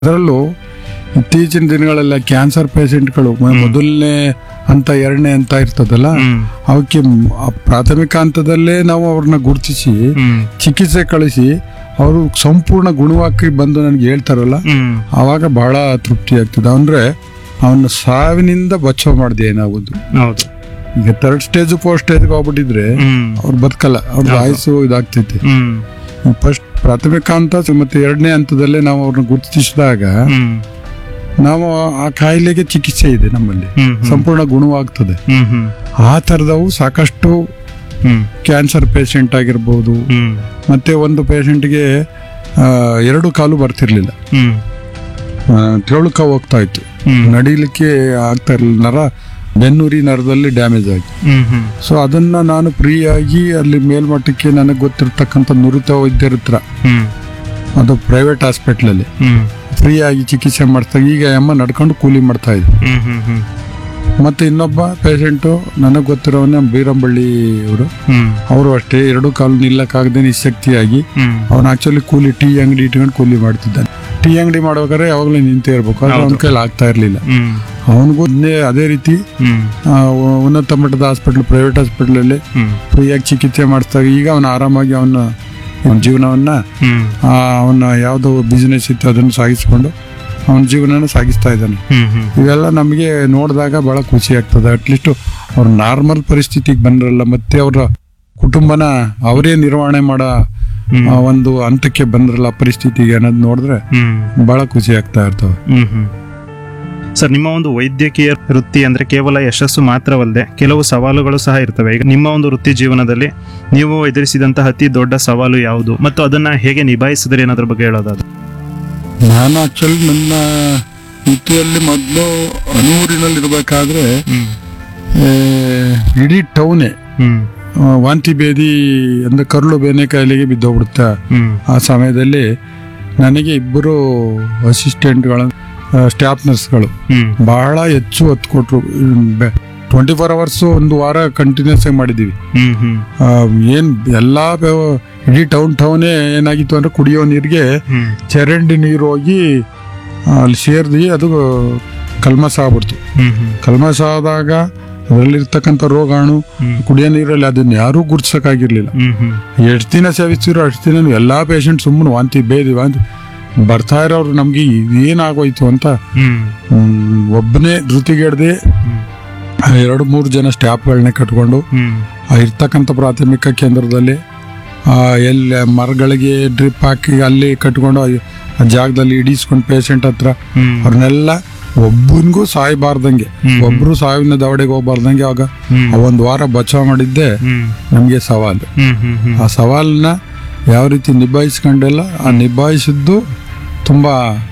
ಅದರಲ್ಲೂ ಇತ್ತೀಚಿನ ದಿನಗಳೆಲ್ಲ ಕ್ಯಾನ್ಸರ್ ಪೇಷಂಟ್ಗಳು ಮೊದಲನೇ ಹಂತ ಎರಡನೇ ಹಂತ ಇರ್ತದಲ್ಲ ಹ್ಮ್ ಅವಕ್ಕೆ ಮ್- ಆ ಪ್ರಾಥಮಿಕ ಹಂತದಲ್ಲೇ ನಾವು ಅವ್ರನ್ನ ಗುರುತಿಸಿ ಹ್ಮ್ ಚಿಕಿತ್ಸೆ ಕಳಿಸಿ ಅವರು ಸಂಪೂರ್ಣ ಗುಣವಾಗಿ ಬಂದು ನನಗೆ ಹೇಳ್ತಾರಲ್ಲ ಹ್ಮ್ ಆವಾಗ ಬಹಳ ತೃಪ್ತಿ ಆಗ್ತದೆ ಅಂದ್ರೆ ಅವನ ಸಾವಿನಿಂದ ಬಚಾವ್ ಮಾಡಿದೆ ಏನಾಗೋದು ಹೌದು ಈಗ ಥರ್ಡ್ ಸ್ಟೇಜ್ ಫೋರ್ತ್ ಸ್ಟೇಜ್ಗೆ ಹೋಗ್ಬಿಟ್ಟಿದ್ರೆ ಹ್ಮ್ ಅವ್ರು ಬದುಕಲ್ಲ ಅವ್ರದ್ದು ಆಯುಸ್ಸು ಇದಾಗ್ತೈತಿ ಹ್ಮ್ ಫಸ್ಟ್ ಪ್ರಾಥಮಿಕ ಹಂತ ಮತ್ತೆ ಎರಡನೇ ಹಂತದಲ್ಲೇ ನಾವು ಅವ್ರನ್ನ ಗುರುತಿಸಿದಾಗ ಹ್ಮ್ ನಾವು ಆ ಕಾಯಿಲೆಗೆ ಚಿಕಿತ್ಸೆ ಇದೆ ನಮ್ಮಲ್ಲಿ ಹ್ಮ್ ಸಂಪೂರ್ಣ ಗುಣವಾಗ್ತದೆ ಹ್ಮ್ ಹ್ಮ್ ಆ ಥರದವು ಸಾಕಷ್ಟು ಹ್ಮ್ ಕ್ಯಾನ್ಸರ್ ಪೇಷಂಟ್ ಆಗಿರ್ಬೋದು ಹ್ಮ್ ಮತ್ತೆ ಒಂದು ಪೇಷಂಟ್ಗೆ ಎರಡು ಕಾಲು ಬರ್ತಿರ್ಲಿಲ್ಲ ಹ್ಮ್ ತೆಳುಕ ಹೋಗ್ತಾ ಇತ್ತು ಹ್ಮ್ ನಡಿಲಿಕ್ಕೆ ಆಗ್ತಾ ಇರಲಿಲ್ಲ ನರ ಬೆನ್ನುರಿ ನರದಲ್ಲಿ ಡ್ಯಾಮೇಜ್ ಆಗಿ ಹ್ಮ್ ಹ್ಮ್ ಸೊ ಅದನ್ನ ನಾನು ಫ್ರೀ ಆಗಿ ಅಲ್ಲಿ ಮೇಲ್ಮಟ್ಟಕ್ಕೆ ನನಗೆ ಗೊತ್ತಿರ್ತಕ್ಕಂಥ ನುರಿತ ವೈದ್ಯರ ಹತ್ರ ಹ್ಮ್ ಅದು ಪ್ರೈವೇಟ್ ಹಾಸ್ಪಿಟ್ಲಲ್ಲಿ ಹ್ಮ್ ಫ್ರೀ ಆಗಿ ಚಿಕಿತ್ಸೆ ಮಾಡ್ತಾ ಈಗ ಅಮ್ಮ ನಡ್ಕೊಂಡು ಕೂಲಿ ಮಾಡ್ತಾ ಇದ್ದೆ ಹ್ಮ್ ಹ್ಮ್ ಹ್ಮ್ ಮತ್ತೆ ಇನ್ನೊಬ್ಬ ಪೇಷಂಟು ನನಗೆ ಗೊತ್ತಿರೋವನ್ನ ಬೀರಂಬಳ್ಳಿ ಅವರು ಹ್ಮ್ ಅವರು ಅಷ್ಟೇ ಎರಡು ಕಾಲು ನಿಲ್ಲಕ್ಕಾಗದೆ ನಿಶಕ್ತಿಯಾಗಿ ಹ್ಮ್ ಅವನು ಆಕ್ಚುಲಿ ಕೂಲಿ ಟೀ ಅಂಗಡಿ ಇಟ್ಕೊಂಡು ಕೂಲಿ ಮಾಡ್ತಿದ್ದಾನೆ ಟೀ ಅಂಗಡಿ ಮಾಡ್ಬೇಕಾದ್ರೆ ಯಾವಾಗಲೂ ನಿಂತೇ ಇರ್ಬೇಕು ಆದ್ರೆ ಅವನ ಕೈಲಿ ಆಗ್ತಾ ಇರಲಿಲ್ಲ ಹ್ಮ್ ಅವನಿಗೂ ಅದೇ ರೀತಿ ಹ್ಮ್ ಆ, ಉನ್ನತ ಮಟ್ಟದ ಹಾಸ್ಪಿಟ್ಲ್ ಪ್ರೈವೇಟ್ ಹಾಸ್ಪಿಟ್ಲಲ್ಲಿ ಹ್ಮ್ ಫ್ರೀಯಾಗಿ ಚಿಕಿತ್ಸೆ ಮಾಡಿಸಿದಾಗ ಈಗ ಅವನ ಆರಾಮಾಗಿ ಅವನ ಅವನ ಜೀವನವನ್ನ ಹ್ಮ್ ಆ, ಅವನ ಯಾವುದೋ ಬಿಸ್ನೆಸ್ ಇತ್ತು ಅದನ್ನು ಸಾಗಿಸ್ಕೊಂಡು ಅವನ ಜೀವನನ ಸಾಗಿಸ್ತಾ ಇದ್ದಾನೆ ಹ್ಮ್ ಹ್ಮ್ ಇವೆಲ್ಲ ನಮಗೆ ನೋಡಿದಾಗ ಬಹಳ ಖುಷಿ ಆಗ್ತದೆ ಅಟ್ಲೀಸ್ಟ್ ಅವ್ರ ನಾರ್ಮಲ್ ಪರಿಸ್ಥಿತಿಗೆ ಬಂದ್ರಲ್ಲ ಮತ್ತೆ ಅವರ ಕುಟುಂಬನ ಅವರೇ ನಿರ್ವಹಣೆ ಮಾಡೋ ಹ್ಮ್. ಆ, ಒಂದು ಹಂತಕ್ಕೆ ಬಂದ್ರಲ್ಲ ಪರಿಸ್ಥಿತಿಗೆ ಅನ್ನೋದು ನೋಡಿದ್ರೆ ಹ್ಮ್ ಬಹಳ ಖುಷಿ ಆಗ್ತಾ ಇರ್ತವೆ ಹ್ಮ್ ಹ್ಮ್ ಸರ್ ನಿಮ್ಮ ಒಂದು ವೈದ್ಯಕೀಯ ವೃತ್ತಿ ಅಂದ್ರೆ ಕೇವಲ ಯಶಸ್ಸು ಮಾತ್ರವಲ್ಲದೆ ಕೆಲವು ಸವಾಲುಗಳು ಸಹ ಇರ್ತವೆ ಈಗ ನಿಮ್ಮ ಒಂದು ವೃತ್ತಿ ಜೀವನದಲ್ಲಿ ನೀವು ಎದುರಿಸಿದಂತಹ ಅತಿ ದೊಡ್ಡ ಸವಾಲು ಯಾವುದು ಮತ್ತು ಅದನ್ನ ಹೇಗೆ ನಿಭಾಯಿಸಿದ್ರಿ ಅನ್ನೋದ್ರ ಬಗ್ಗೆ ಹೇಳೋದಾದ್ರೆ ನಾನು ಆಕ್ಚುಲಿ ನನ್ನ ವೃತ್ತಿಯಲ್ಲಿ ಮೊದಲು ಅನೂರಿನಲ್ಲಿರ್ಬೇಕಾದ್ರೆ ಹ್ಮ್ ಆ, ಇಡೀ ಟೌನೇ ಹ್ಮ್ ಆ, ವಾಂತಿ ಭೇದಿ ಅಂದ್ರೆ ಕರುಳು ಬೇನೆ ಕಾಯಿಲೆಗೆ ಬಿದ್ದೋಗ್ಬಿಡುತ್ತೆ ಹ್ಮ್ ಆ ಸಮಯದಲ್ಲಿ ನನಗೆ ಇಬ್ಬರು ಅಸಿಸ್ಟೆಂಟ್ಗಳು ಸ್ಟಾಫ್ ನರ್ಸ್ಗಳು ಹ್ಮ್ ಬಹಳ ಹೆಚ್ಚು ಒತ್ತು ಕೊಟ್ಟರು ಟ್ವೆಂಟಿ ಫೋರ್ ಅವರ್ಸ್ ಒಂದು ವಾರ ಕಂಟಿನ್ಯೂಸ್ ಆಗಿ ಮಾಡಿದ್ದೀವಿ ಹ್ಮ್ ಹ್ಮ್ ಆ, ಏನ್ ಎಲ್ಲಾ ವ್ಯವ- ಇಡೀ ಟೌನ್ ಟೌನೇ ಏನಾಗಿತ್ತು ಅಂದ್ರೆ ಕುಡಿಯೋ ನೀರಿಗೆ ಹ್ಮ್ ಚರಂಡಿ ನೀರು ಹೋಗಿ ಆ, ಅಲ್ಲಿ ಸೇರಿದಿ ಅದು ಕಲ್ಮಸ ಆಗ್ಬಿಡ್ತು ಹ್ಮ್ ಹ್ಮ್ ಕಲ್ಮಸ ಆದಾಗ ಅದರಲ್ಲಿರ್ತಕ್ಕಂಥ ರೋಗಾಣು ಹ್ಮ್ ಕುಡಿಯೋ ನೀರಲ್ಲಿ ಅದನ್ನ ಯಾರೂ ಗುರ್ಸಕ್ಕಾಗಿರ್ಲಿಲ್ಲ ಹ್ಮ್ ಹ್ಮ್ ಎಷ್ಟು ದಿನ ಸೇವಿಸ್ತಿರೋ ಅಷ್ಟು ದಿನ ಎಲ್ಲಾ ಪೇಷಂಟ್ ಸುಮ್ಮನೆ ವಾಂತಿ ಬೇದಿ ವಾಂತಿ ಬರ್ತಾ ಇರೋರು ನಮ್ಗೆ ಏನಾಗೋಯ್ತು ಅಂತ ಹ್ಮ್ ಹ್ಮ್, ಒಬ್ಬನೇ ಧೃತಿಗೆಡ್ದೆ ಹ್ಮ್ ಎರಡು ಮೂರು ಜನ ಸ್ಟಾಫ್ಗಳನ್ನೇ ಕಟ್ಕೊಂಡು ಹ್ಮ್ ಆ ಇರ್ತಕ್ಕಂಥ ಪ್ರಾಥಮಿಕ ಕೇಂದ್ರದಲ್ಲಿ ಆ ಎಲ್ಲಿ ಮರಗಳಿಗೆ ಡ್ರಿಪ್ ಹಾಕಿ ಅಲ್ಲಿ ಕಟ್ಕೊಂಡು ಆ- ಆ ಜಾಗದಲ್ಲಿ ಇಡೀಸ್ಕೊಂಡು ಪೇಷಂಟ್ ಹತ್ರ ಹ್ಮ್ ಅವ್ರನ್ನೆಲ್ಲ ಒಬ್ಬನಿಗೂ ಸಾಯಬಾರ್ದಂಗೆ ಹ್ಮ್. ಒಬ್ರು ಸಾವಿನ ದವಡೆಗೆ ಹೋಗ್ಬಾರ್ದಂಗೆ ಅವಾಗ ಹ್ಮ್ ಆ ಒಂದು ವಾರ ಬಚಾವ್ ಮಾಡಿದ್ದೆ ಹ್ಮ್ ನಮಗೆ ಸವಾಲು ಹ್ಮ್ ಹ್ಮ್ ಹ್ಮ್ ಆ ಸವಾಲನ್ನ ಯಾವ ರೀತಿ ನಿಭಾಯಿಸ್ಕೊಂಡೆಲ್ಲ ಆ ನಿಭಾಯಿಸಿದ್ದು ತುಂಬ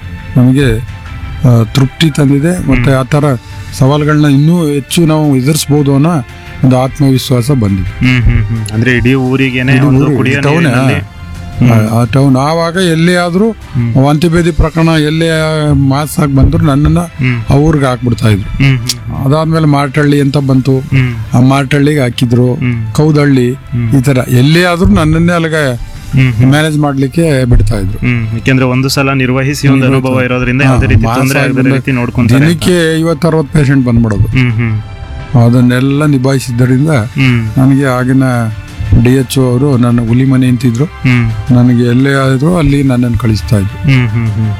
ನಮಗೆ ಆ, ತೃಪ್ತಿ ತಂದಿದೆ ಮತ್ತೆ ಆ ಥರ ಸವಾಲುಗಳನ್ನ ಇನ್ನೂ ಹೆಚ್ಚು ನಾವು ಎದುರಿಸ್ಬೋದು ಅನ್ನೋ ಒಂದು ಆತ್ಮವಿಶ್ವಾಸ ಬಂದಿದೆ ಹ್ಮ್ ಹ್ಮ್ ಹ್ಮ್ ಅಂದ್ರೆ ಇಡೀ ಊರಿಗೇನೆ ಇಡೀ ಒಂದು ಊರು, ಕುಡಿಯೋ ಟೌನ್ ನೀರಿನಲ್ಲಿ ಆ- ಆ ಟೌನ್ ಆವಾಗ ಎಲ್ಲೇ ಆದ್ರೂ ಹ್ಮ್. ವಾಂತಿಭೇದಿ ಪ್ರಕರಣ ಎಲ್ಲೇ ಮಾಸ್ ಆಗಿ ಬಂದ್ರು ನನ್ನನ್ನ ಹ್ಮ್ ಆ ಊರಿಗೆ ಹಾಕ್ಬಿಡ್ತಾ ಇದ್ರು ಹ್ಮ್ ಹ್ಮ್ ಅದಾದ್ಮೇಲೆ ಮಾರ್ಟಳ್ಳಿ ಅಂತ ಬಂತು ಹ್ಮ್ ಆ ಮಾರ್ಟಳ್ಳಿಗೆ ಹಾಕಿದ್ರು ಹ್ಮ್ ಕೌದಳ್ಳಿ ಹ್ಮ್. ಈ ತರ ಎಲ್ಲೇ ಆದ್ರೂ ನನ್ನನ್ನೇ ಅಲ್ಲಿಗೆ ಹ್ಮ್ ಹ್ಮ್ ಮ್ಯಾನೇಜ್ ಮಾಡ್ಲಿಕ್ಕೆ ಬಿಡ್ತಾ ಇದ್ರು ಹ್ಮ್ ಯಾಕೆಂದ್ರೆ ಒಂದು ಸಲ ನಿರ್ವಹಿಸಿ ಒಂದು ಅನುಭವ ಇರೋದ್ರಿಂದ ಯಾವುದೇ ಹಾ, ರೀತಿ ಮಾಸ ತೊಂದರೆ ಆಗದ ಆಗ್ಬಿಟ್ಟು ರೀತಿ ನೋಡ್ಕೊಂತಾರೆ ದಿನಕ್ಕೆ ಐವತ್ತು ಅರವತ್ತು ಪೇಷಂಟ್ ಬಂದ್ಬಿಡೋದು ಹ್ಮ್ ಹ್ಮ್ ಅದನ್ನೆಲ್ಲ ನಿಭಾಯಿಸಿದ್ದರಿಂದ ಹ್ಮ್ ನನಗೆ ಆಗಿನ ಡಿ ಎಚ್ ಅವರು ನನ್ನ ಹುಲಿ ಮನೆ ಅಂತಿದ್ರು ಹ್ಮ್ ನನಗೆ ಎಲ್ಲೇ ಆದ್ರೂ ಅಲ್ಲಿ ನನ್ನನ್ನು ಕಳಿಸ್ತಾ ಇದ್ರು ಹ್ಮ್ ಹ್ಮ್ ಹ್ಮ್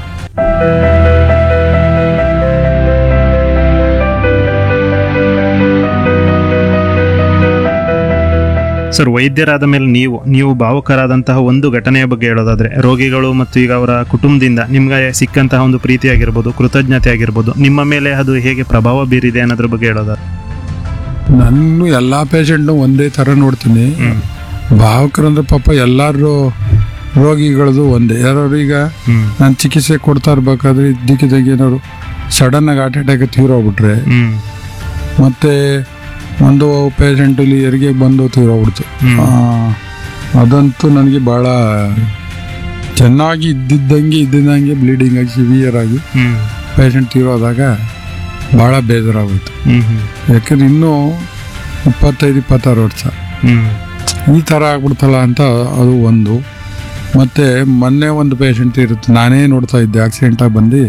ಸರ್ ವೈದ್ಯರಾದ ಮೇಲೆ ನೀವು ನೀವು ಭಾವುಕರಾದಂತಹ ಒಂದು ಘಟನೆಯ ಬಗ್ಗೆ ಹೇಳೋದಾದ್ರೆ ರೋಗಿಗಳು ಮತ್ತು ಈಗ ಅವರ ಕುಟುಂಬದಿಂದ ನಿಮ್ಗೆ ಸಿಕ್ಕಂತಹ ಒಂದು ಪ್ರೀತಿ ಆಗಿರ್ಬೋದು ಕೃತಜ್ಞತೆ ಆಗಿರ್ಬೋದು ನಿಮ್ಮ ಮೇಲೆ ಅದು ಹೇಗೆ ಪ್ರಭಾವ ಬೀರಿದೆ ಅನ್ನೋದ್ರ ಬಗ್ಗೆ ಹೇಳೋದಾದ್ರೆ ನಾನು ಎಲ್ಲಾ ಪೇಷಂಟ್ನು ಒಂದೇ ತರ ನೋಡ್ತೀನಿ ಹ್ಮ್ ಭಾವಕರಂದ್ರೆ ಪಾಪ ಎಲ್ಲಾರು ರೋಗಿಗಳದು ಒಂದೇ ಯಾರು ಈಗ ಹ್ಮ್ ನಾನು ಚಿಕಿತ್ಸೆ ಕೊಡ್ತಾ ಇರ್ಬೇಕಾದ್ರೆ ಇದ್ದಕ್ಕಿದ್ದಾಗ ಏನಾದ್ರು ಸಡನ್ ಆಗಿ ಹಾರ್ಟ್ ಅಟ್ಯಾಕ್ ತೀರೋಗ್ಬಿಟ್ರೆ ಹ್ಮ್ ಮತ್ತೆ ಒಂದು ಪೇಷಂಟ್ ಇಲ್ಲಿ ಹೆರಿಗೆ ಬಂದು ತೀರೋಗ್ಬಿಡ್ತು ಹ್ಮ್. ಆ, ಅದಂತೂ ನನಗೆ ಬಹಳ ಚೆನ್ನಾಗಿ ಇದ್ದಿದ್ದಂಗೆ ಇದ್ದಿದ್ದಂಗೆ ಬ್ಲೀಡಿಂಗ್ ಆಗಿ ಸಿವಿಯರ್ ಆಗಿ ಹ್ಮ್ ಪೇಷಂಟ್ ತೀರೋದಾಗ ಬಹಳ ಬೇಜಾರಾಗೋಯ್ತು ಹ್ಮ್ ಹ್ಮ್ ಯಾಕಂದ್ರೆ ಇನ್ನೂ ಇಪ್ಪತ್ತೈದು ಇಪ್ಪತ್ತಾರು ವರ್ಷ ಹ್ಮ್ ಈ ಥರ ಆಗ್ಬಿಡ್ತಲ್ಲ ಅಂತ ಅದು ಒಂದು ಮತ್ತೆ ಮೊನ್ನೆ ಒಂದು ಪೇಷಂಟ್ ಇರುತ್ತೆ ನಾನೇ ನೋಡ್ತಾ ಇದ್ದೆ ಆಕ್ಸಿಡೆಂಟ್ ಆಗಿ ಬಂದು